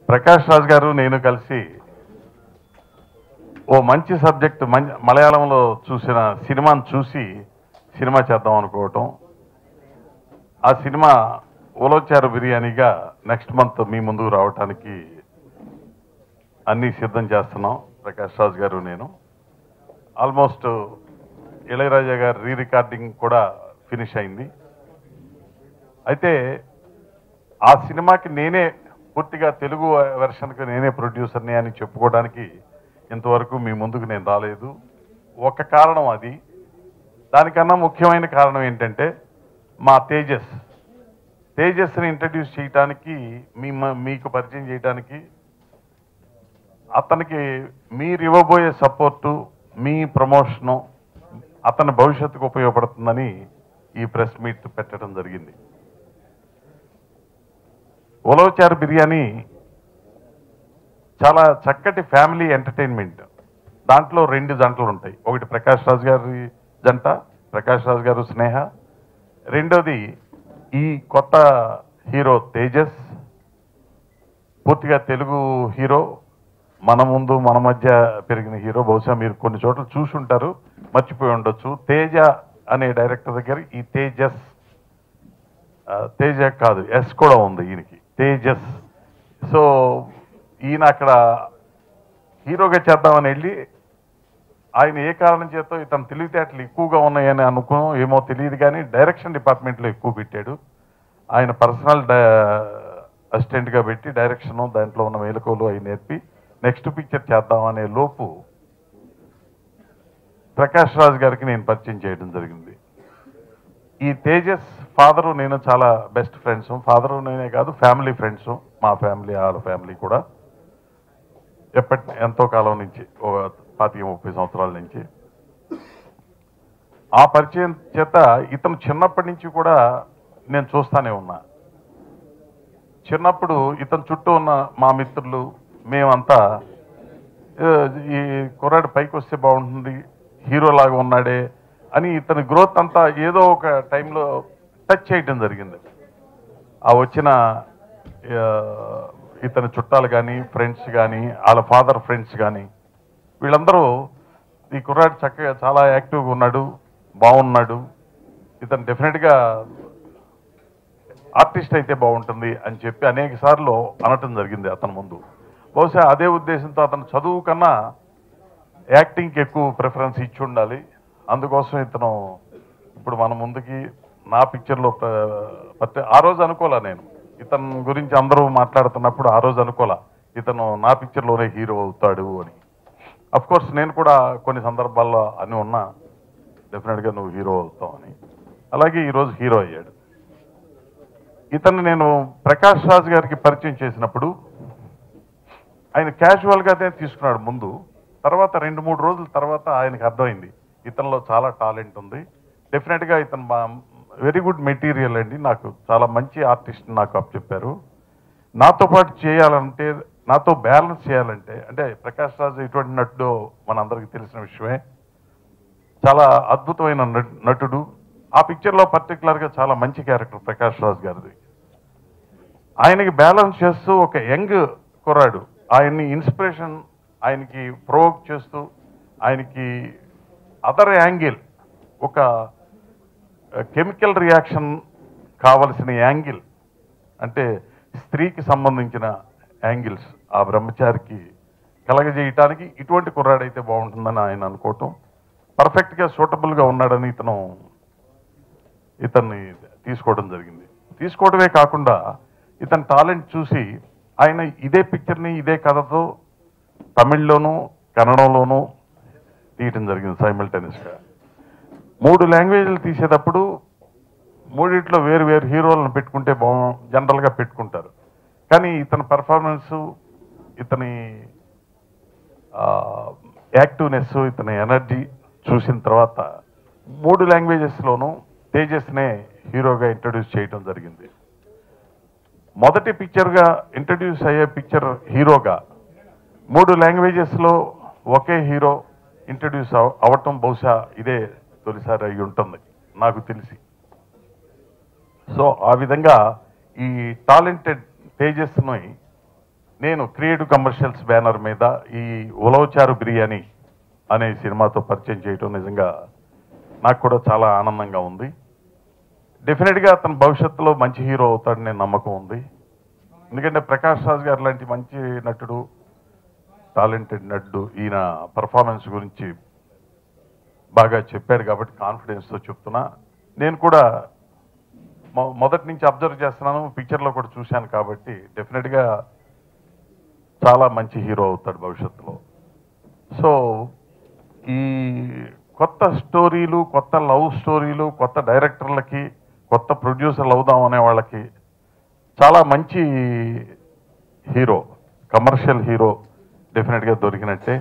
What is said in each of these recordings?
ప్రకాష్ రాజ్ గారు నేను కలిసి ఓ మంచి సబ్జెక్ట్ మంచి మలయాళంలో చూసిన సినిమాను చూసి సినిమా చేద్దాం అనుకోవటం ఆ సినిమా ఉలవచారు బిర్యానీగా నెక్స్ట్ మంత్ మీ ముందుకు రావటానికి అన్నీ సిద్ధం చేస్తున్నాం ప్రకాష్ రాజ్ గారు నేను ఆల్మోస్ట్ ఇళయరాజా గారి రీ రికార్డింగ్ కూడా ఫినిష్ అయింది అయితే ఆ సినిమాకి నేనే పూర్తిగా తెలుగు వెర్షన్కి నేనే ప్రొడ్యూసర్ని అని చెప్పుకోవడానికి ఇంతవరకు మీ ముందుకు నేను రాలేదు ఒక కారణం అది దానికన్నా ముఖ్యమైన కారణం ఏంటంటే మా తేజస్ తేజస్ని ఇంట్రడ్యూస్ చేయడానికి మీ మీకు పరిచయం చేయడానికి అతనికి మీరు ఇవ్వబోయే సపోర్టు మీ ప్రమోషను అతని భవిష్యత్తుకు ఉపయోగపడుతుందని ఈ ప్రెస్ మీట్ పెట్టడం జరిగింది ఉలవచారు బిర్యానీ చాలా చక్కటి ఫ్యామిలీ ఎంటర్టైన్మెంట్ దాంట్లో రెండు జంటలు ఉంటాయి ఒకటి ప్రకాష్ రాజ్ గారి జంట ప్రకాష్ రాజ్ గారు స్నేహ రెండోది ఈ కొత్త హీరో తేజస్ పూర్తిగా తెలుగు హీరో మన ముందు మన మధ్య పెరిగిన హీరో బహుశా మీరు కొన్ని చోట్ల చూసి ఉంటారు మర్చిపోయి ఉండొచ్చు తేజ అనే డైరెక్టర్ దగ్గర ఈ తేజస్ ఆ, తేజ కాదు ఎస్ కూడా ఉంది ఈయనకి తేజస్ సో ఈయన అక్కడ హీరోగా చేద్దామని వెళ్ళి ఆయన ఏ కారణం చేతో ఇతను తెలివితేటలు ఎక్కువగా ఉన్నాయని అనుకో ఏమో తెలియదు కానీ డైరెక్షన్ డిపార్ట్మెంట్లో ఎక్కువ పెట్టాడు ఆయన పర్సనల్ అసిస్టెంట్గా పెట్టి డైరెక్షన్ దాంట్లో ఉన్న మేలకువలు అవి నేర్పి నెక్స్ట్ పిక్చర్ చేద్దామనే లోపు ప్రకాష్ రాజ్ గారికి నేను పరిచయం చేయడం జరిగింది ఈ తేజస్ ఫాదరు నేను చాలా బెస్ట్ ఫ్రెండ్స్ ఫాదరు నేనే కాదు ఫ్యామిలీ ఫ్రెండ్స్ మా ఫ్యామిలీ వాళ్ళ ఫ్యామిలీ కూడా ఎప్పటి ఎంతో కాలం నుంచి ఒక పాతిక ముప్పై సంవత్సరాల నుంచి ఆ పరిచయం చేత ఇతను చిన్నప్పటి నుంచి కూడా నేను చూస్తానే ఉన్నా చిన్నప్పుడు ఇతను చుట్టూ ఉన్న మా మిత్రులు మేమంతా "ఏ, ఈ కుర్రాడు పైకి వస్తే బాగుంటుంది హీరో లాగా ఉన్నాడే అని ఇతని గ్రోత్ అంతా ఏదో ఒక టైంలో టచ్ చేయటం జరిగింది ఆ వచ్చిన ఆ, ఇతని చుట్టాలు కానీ ఫ్రెండ్స్ కానీ వాళ్ళ ఫాదర్ ఫ్రెండ్స్ కానీ వీళ్ళందరూ ఈ కుర్రాడు చక్కగా చాలా యాక్టివ్గా ఉన్నాడు బాగున్నాడు ఇతను డెఫినెట్గా ఆర్టిస్ట్ అయితే బాగుంటుంది అని చెప్పి అనేక సార్లు అనటం జరిగింది అతని ముందు బహుశా అదే ఉద్దేశంతో అతను చదువు కన్నా యాక్టింగ్కి ఎక్కువ ప్రిఫరెన్స్ ఇచ్చి ఉండాలి అందుకోసం ఇతను ఇప్పుడు మన ముందుకి నా పిక్చర్లో ప్రతి ఆ రోజు అనుకోలే నేను ఇతను గురించి అందరూ మాట్లాడుతున్నప్పుడు ఆ రోజు అనుకోలే ఇతను నా పిక్చర్లోనే హీరో అవుతాడు అని అఫ్ కోర్స్ నేను కూడా కొన్ని సందర్భాల్లో అని ఉన్నా డెఫినెట్గా నువ్వు హీరో అవుతావు అని అలాగే ఈరోజు హీరో అయ్యాడు ఇతన్ని నేను ప్రకాష్ రాజ్ గారికి పరిచయం చేసినప్పుడు ఆయన క్యాజువల్గానే తీసుకున్నాడు ముందు తర్వాత రెండు మూడు రోజుల తర్వాత ఆయనకు అర్థమైంది ఇతనిలో చాలా టాలెంట్ ఉంది డెఫినెట్గా ఇతను మా వెరీ గుడ్ మెటీరియల్ అండి నాకు చాలా మంచి ఆర్టిస్ట్ నాకు అప్పచెప్పారు నాతో పాటు చేయాలంటే నాతో బ్యాలెన్స్ చేయాలంటే అంటే ప్రకాష్ రాజ్ ఇటువంటి నటుడు మనందరికీ తెలిసిన విషయమే చాలా అద్భుతమైన నటు- నటుడు ఆ పిక్చర్లో పర్టికులర్గా చాలా మంచి క్యారెక్టర్ ప్రకాష్ రాజ్ గారిది ఆయనకి బ్యాలెన్స్ చేస్తూ ఒక యంగ్ కుర్రాడు ఆయన్ని ఇన్స్పిరేషన్ ఆయనకి ప్రొవోక్ చేస్తూ ఆయనకి అదర్ యాంగిల్ ఒక కెమికల్ రియాక్షన్ కావలసిన యాంగిల్ అంటే స్త్రీకి సంబంధించిన యాంగిల్స్ ఆ బ్రహ్మచారికి కలగజేయటానికి ఇటువంటి కుర్రాడైతే బాగుంటుందని ఆయన అనుకోవటం పర్ఫెక్ట్గా సూటబుల్గా ఉన్నాడని ఇతను ఇతన్ని తీసుకోవడం జరిగింది తీసుకోవడమే కాకుండా ఇతని టాలెంట్ చూసి ఆయన ఇదే పిక్చర్ని ఇదే కథతో తమిళ్లోను కన్నడంలోనూ తీయటం జరిగింది సైమిల్టేనియస్గా మూడు లాంగ్వేజ్లు తీసేటప్పుడు మూడిట్లో వేరు వేరు హీరోలను పెట్టుకుంటే బాగు జనరల్గా పెట్టుకుంటారు కానీ ఇతని పెర్ఫార్మెన్స్ ఇతని యాక్టివ్నెస్ ఇతని ఎనర్జీ చూసిన తర్వాత మూడు లాంగ్వేజెస్లోనూ తేజస్నే హీరోగా ఇంట్రడ్యూస్ చేయడం జరిగింది మొదటి పిక్చర్గా ఇంట్రడ్యూస్ అయ్యే పిక్చర్ హీరోగా మూడు లాంగ్వేజెస్లో ఒకే హీరో ఇంట్రడ్యూస్ అవ అవటం బహుశా ఇదే తొలిసారి అయి ఉంటుంది నాకు తెలిసి సో ఆ విధంగా ఈ టాలెంటెడ్ తేజస్ని నేను క్రియేటివ్ కమర్షియల్స్ బ్యానర్ మీద ఈ ఉలవచారు బిర్యానీ అనే సినిమాతో పరిచయం చేయటం నిజంగా నాకు కూడా చాలా ఆనందంగా ఉంది డెఫినెట్గా అతను భవిష్యత్తులో మంచి హీరో అవుతాడని నేను నమ్మకం ఉంది ఎందుకంటే ప్రకాష్ రాజ్ గారు లాంటి మంచి నటుడు టాలెంటెడ్ నటుడు ఈయన పర్ఫార్మెన్స్ గురించి బాగా చెప్పాడు కాబట్టి కాన్ఫిడెన్స్తో చెప్తున్నా నేను కూడా మొ- మొదటి నుంచి అబ్జర్వ్ చేస్తున్నాను పిక్చర్లో కూడా చూశాను కాబట్టి డెఫినెట్గా చాలా మంచి హీరో అవుతాడు భవిష్యత్తులో సో ఈ కొత్త స్టోరీలు కొత్త లవ్ స్టోరీలు కొత్త డైరెక్టర్లకి కొత్త ప్రొడ్యూసర్లు అవుదాం అనే వాళ్ళకి చాలా మంచి హీరో కమర్షియల్ హీరో డెఫినెట్గా దొరికినట్టే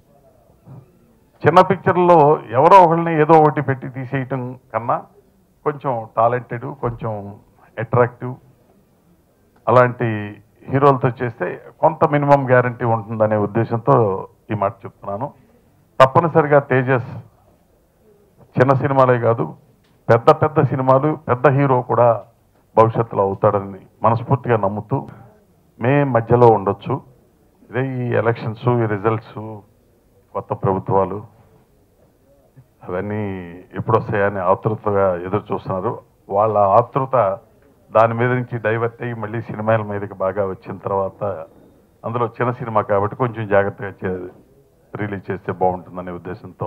చిన్న పిక్చర్లో ఎవరో ఒకరిని ఏదో ఒకటి పెట్టి తీసేయటం కన్నా కొంచెం టాలెంటెడ్ కొంచెం అట్రాక్టివ్ అలాంటి హీరోలతో చేస్తే కొంత మినిమం గ్యారంటీ ఉంటుందనే ఉద్దేశంతో ఈ మాట చెప్తున్నాను తప్పనిసరిగా తేజస్ చిన్న సినిమాలే కాదు పెద్ద పెద్ద సినిమాలు పెద్ద హీరో కూడా భవిష్యత్తులో అవుతాడని మనస్ఫూర్తిగా నమ్ముతూ మే మధ్యలో ఉండొచ్చు ఇదే ఈ ఎలక్షన్స్ ఈ రిజల్ట్స్ కొత్త ప్రభుత్వాలు అవన్నీ ఎప్పుడు వస్తాయని ఆతృతగా ఎదురు చూస్తున్నారు వాళ్ళ ఆతృత దాని మీద నుంచి డైవర్ట్ అయ్యి మళ్ళీ సినిమాల మీదకి బాగా వచ్చిన తర్వాత అందులో చిన్న సినిమా కాబట్టి కొంచెం జాగ్రత్తగా చే- రిలీజ్ చేస్తే బాగుంటుందనే ఉద్దేశంతో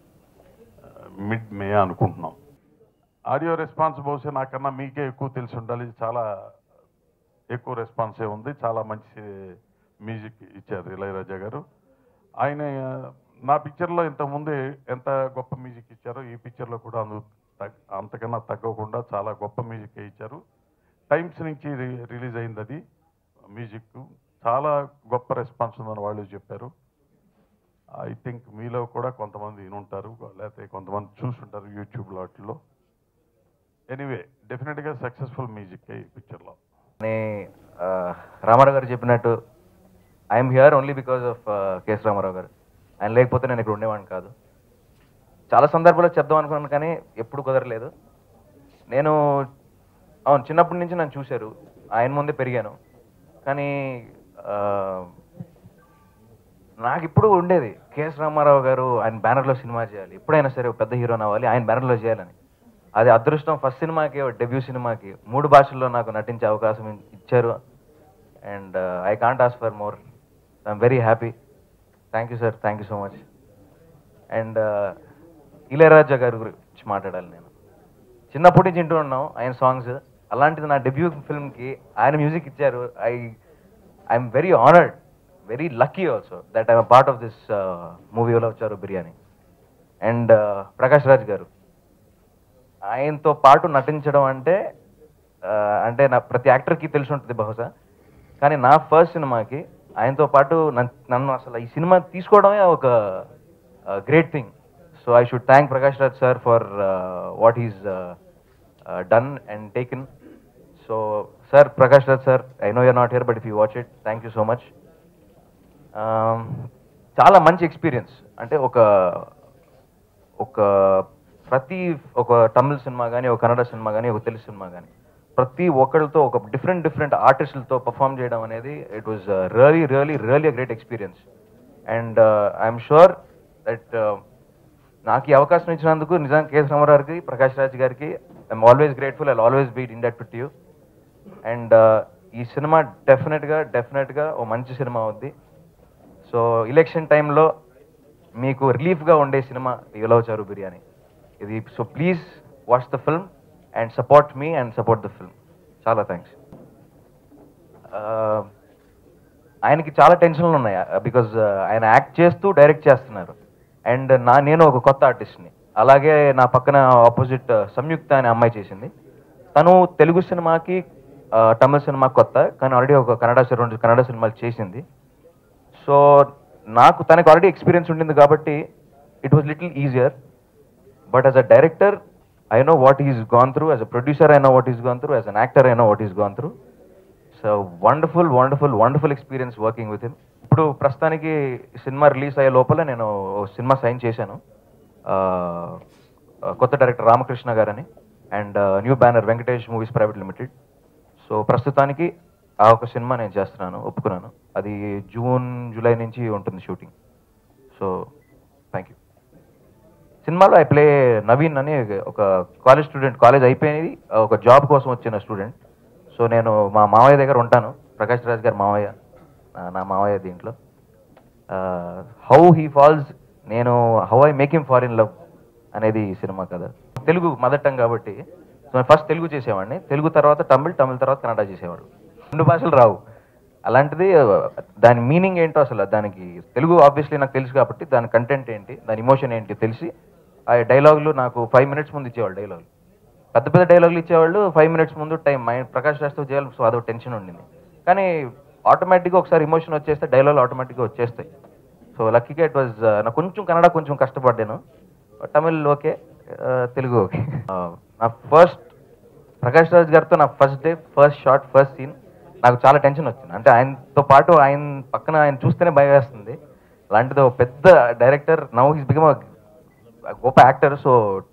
మిడ్ మే అనుకుంటున్నాం ఆడియో రెస్పాన్స్ బహుశా నాకన్నా మీకే ఎక్కువ తెలిసి ఉండాలి చాలా ఎక్కువ రెస్పాన్సే ఉంది చాలా మంచి మ్యూజిక్ ఇచ్చారు ఇళయరాజా గారు ఆయన నా పిక్చర్లో ఇంతకుముందు ఎంత గొప్ప మ్యూజిక్ ఇచ్చారో ఈ పిక్చర్లో కూడా అందు తగ్- అంతకన్నా తగ్గకుండా చాలా గొప్ప మ్యూజిక్ ఇచ్చారు టైమ్స్ నుంచి రి- రిలీజ్ అయింది అది మ్యూజిక్ చాలా గొప్ప రెస్పాన్స్ ఉందని వాళ్ళు చెప్పారు ఐ థింక్ మీలో కూడా కొంతమంది వినుంటారు లేకపోతే కొంతమంది చూసుంటారు యూట్యూబ్ వాటిల్లో ఎనీవే డెఫినెట్గా సక్సెస్ఫుల్ మ్యూజిక్ ఈ పిక్చర్లో అని ఆ, రామారావు గారు చెప్పినట్టు I'm here only because of K S Ramarao garu ఆయన లేకపోతే నేను ఇక్కడ ఉండేవాడిని కాదు చాలా సందర్భాల్లో చెప్దాం అనుకున్నాను కానీ ఎప్పుడు కుదరలేదు నేను అవును చిన్నప్పటి నుంచి నన్ను చూశారు ఆయన ముందే పెరిగాను కానీ ఆ, నాకు ఇప్పుడు ఉండేది కేఎస్ రామారావు గారు ఆయన బ్యానర్లో సినిమా చేయాలి ఎప్పుడైనా సరే ఒక పెద్ద హీరోని అవ్వాలి ఆయన బ్యానర్లో చేయాలని అది అదృష్టం ఫస్ట్ సినిమాకి డెబ్యూ సినిమాకి మూడు భాషల్లో నాకు నటించే అవకాశం ఇచ్చారు and I can't ask for more I'm very happy thank you sir thank you so much and Ilaiyaraaja గారి గురించి మాట్లాడాలి నేను చిన్నప్పటి నుంచి వింటూ ఉన్నాం ఆయన సాంగ్స్ అలాంటిది నా డెబ్యూ ఫిల్మ్కి ఆయన మ్యూజిక్ ఇచ్చారు I I'm very honoured very lucky also that I'm part of this మూవీలో వచ్చారు బిర్యానీ అండ్ ప్రకాష్ రాజ్ గారు ఆయనతో పాటు నటించడం అంటే ఆ, అంటే నా ప్రతి యాక్టర్కి తెలిసి ఉంటుంది బహుశా కానీ నా ఫస్ట్ సినిమాకి ఆయనతో పాటు నన్- నన్ను అసలు ఈ సినిమా తీసుకోవడమే ఒక great thing so I should thank Prakash Raj sir for what is done and taken so sir Prakash Raj sir I know you're not here but if you watch it thank you so much చాలా మంచి experience అంటే ఒక ఒక ప్రతి ఒక Tamil cinema కానీ ఒక Kannada cinema కానీ ఒక తెలుగు సినిమా కానీ ప్రతి ఒక్కరితో ఒక డిఫరెంట్ డిఫరెంట్ ఆర్టిస్టులతో పర్ఫామ్ చేయడం అనేది it was really really really great experience and I'm sure that నాకు ఈ అవకాశం ఇచ్చినందుకు నిజానికి కేఎస్ రామారావు గారికి ప్రకాష్ రాజ్ గారికి I'm always grateful I always be indebted to you and ఈ సినిమా డెఫినెట్గా డెఫినెట్గా ఓ మంచి సినిమా అవుద్ది సో ఎలక్షన్ టైంలో మీకు రిలీఫ్గా ఉండే సినిమా ఇలవచారు బిర్యానీ ఇది so please watch the film and support me and support the film చాలా థ్యాంక్స్ ఆయనకి చాలా టెన్షన్లు ఉన్నాయి బికాజ్ ఆయన యాక్ట్ చేస్తూ డైరెక్ట్ చేస్తున్నారు అండ్ నా నేను ఒక కొత్త ఆర్టిస్ట్ని అలాగే నా పక్కన ఆపోజిట్ సంయుక్త అనే అమ్మాయి చేసింది తను తెలుగు సినిమాకి ఆ, తమిళ సినిమా కొత్త కానీ ఆల్రెడీ ఒక కన్నడ సి- రెండు కన్నడ సినిమాలు చేసింది సో నాకు తనకు ఆల్రెడీ ఎక్స్పీరియన్స్ ఉండింది కాబట్టి it was little easier but as a director I know what is gone through as a producer I know what is gone through as an actor I know what is gone through so wonderful wonderful wonderful experience working with him ఇప్పుడు ప్రస్తుతానికి cinema release అయ్యే లోపల నేను ఓ cinema sign చేశాను ఆ, కొత్త director Ramakrishna గారని and new banner Venkatesh movies private limited so ప్రస్తుతానికి ఆ ఒక సినిమా నేను చేస్తున్నాను ఒప్పుకున్నాను అది జూన్ జూలై నుంచి ఉంటుంది షూటింగ్ సో థ్యాంక్ యూ సినిమాలో ఐ ప్లే నవీన్ అని ఒక కాలేజ్ స్టూడెంట్ కాలేజ్ అయిపోయింది ఒక జాబ్ కోసం వచ్చిన స్టూడెంట్ సో నేను మా మావయ్య దగ్గర ఉంటాను ప్రకాష్ రాజ్ గారు మావయ్య నా- నా మావయ్య దీంట్లో హౌ హీ ఫాల్స్ నేను how I make him fall in love అనేది ఈ సినిమా కదా తెలుగు మదర్ టంగ్ కాబట్టి సో ఫస్ట్ తెలుగు చేసేవాడిని తెలుగు తర్వాత తమిళ్ తమిళ్ తర్వాత కన్నడ చేసేవాడు రెండు భాషలు రావు అలాంటిది దాని మీనింగ్ ఏంటో అసలు దానికి తెలుగు ఆబ్వియస్లీ నాకు తెలుసు కాబట్టి దాని కంటెంట్ ఏంటి దాని ఇమోషన్ ఏంటి తెలిసి ఆ డైలాగులు నాకు ఫైవ్ మినిట్స్ ముందు ఇచ్చేవాళ్ళు డైలాగులు పెద్ద పెద్ద డైలాగులు ఇచ్చేవాళ్ళు ఫైవ్ మినిట్స్ ముందు టైం మైండ్ ప్రకాష్ రాజ్తో చేయాలి సో అదొక టెన్షన్ ఉండింది కానీ ఆటోమేటిక్గా ఒకసారి ఇమోషన్ వచ్చేస్తే డైలాగులు ఆటోమేటిక్గా వచ్చేస్తాయి సో లక్కీగా ఇట్ వాజ్ నాకు కొంచెం కన్నడ కొంచెం కష్టపడ్డాను తమిళ్ ఓకే ఆ, తెలుగు ఓకే ఆ, నా ఫస్ట్ ప్రకాష్ రాజ్ గారితో నా first day first shot first scene నాకు చాలా టెన్షన్ వచ్చింది అంటే ఆయనతో పాటు ఆయన పక్కన ఆయన చూస్తేనే భయం వేస్తుంది అలాంటిది ఒక పెద్ద డైరెక్టర్ నౌ హిస్ బికమ్ గొప్ప actor so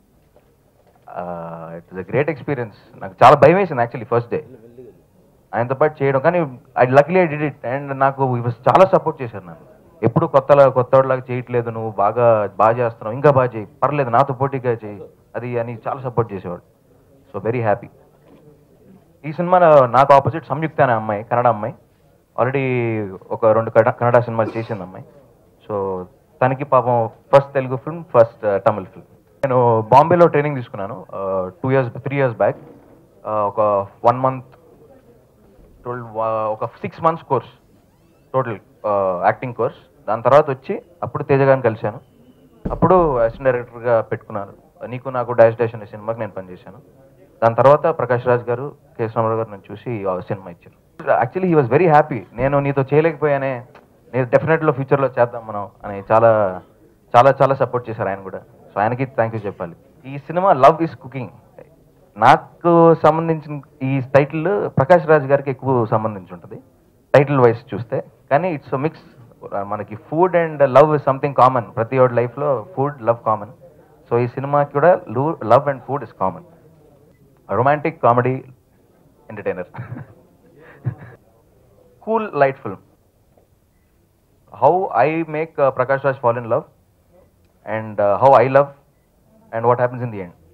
it is a great experience నాకు చాలా భయం వేసింది యాక్చువల్లీ ఫస్ట్ డే ఆయనతో పాటు చేయడం కానీ I luckily I did it and నాకు he was చాలా సపోర్ట్ చేశారు నన్ను ఎప్పుడు కొత్తలా కొత్తలాగా చేయట్లేదు నువ్వు బాగా బాగా చేస్తున్నావు ఇంకా బాగా చేయి పర్లేదు నాతో పోటీగా చేయి అది అని చాలా సపోర్ట్ చేసేవాడు సో వెరీ హ్యాపీ ఈ సినిమాలో నాకు ఆపోజిట్ సంయుక్త అనే అమ్మాయి కన్నడ అమ్మాయి ఆల్రెడీ ఒక రెండు కన్నడ కన్నడ సినిమాలు చేసింది అమ్మాయి సో తనకి పాపం first Telugu film first Tamil film నేను బాంబేలో ట్రైనింగ్ తీసుకున్నాను two years three years back ఒక వన్ మంత్ ట్వెల్వ్ ఒక six months course total acting course దాని తర్వాత వచ్చి అప్పుడు తేజ గారిని కలిశాను అప్పుడు అసిస్టెంట్ డైరెక్టర్గా పెట్టుకున్నాను నీకు నాకు డాష్ డాష్ అనే సినిమాకి నేను పనిచేశాను దాని తర్వాత ప్రకాష్ రాజ్ గారు కె రామారావు గారు నన్ను చూసి ఆ సినిమా ఇచ్చారు actually he was very happy నేను నీతో చేయలేకపోయానే నేను డెఫినెట్లో ఫ్యూచర్లో చేద్దాం మనం అని చాలా చాలా చాలా సపోర్ట్ చేశారు ఆయన కూడా సో ఆయనకి థ్యాంక్ యూ చెప్పాలి ఈ సినిమా లవ్ ఇస్ కుకింగ్ నాకు సంబంధించిన ఈ టైటిల్ ప్రకాష్ రాజ్ గారికి ఎక్కువ సంబంధించి ఉంటుంది టైటిల్ వైజ్ చూస్తే కానీ ఇట్స్ మిక్స్ మనకి food and love is something common ప్రతి ఒక్కటి లైఫ్లో ఫుడ్ లవ్ కామన్ సో ఈ సినిమాకి కూడా love and food is common romantic comedy entertainer cool light film how I make Prakash Raj fall in love and how I love and what happens in the end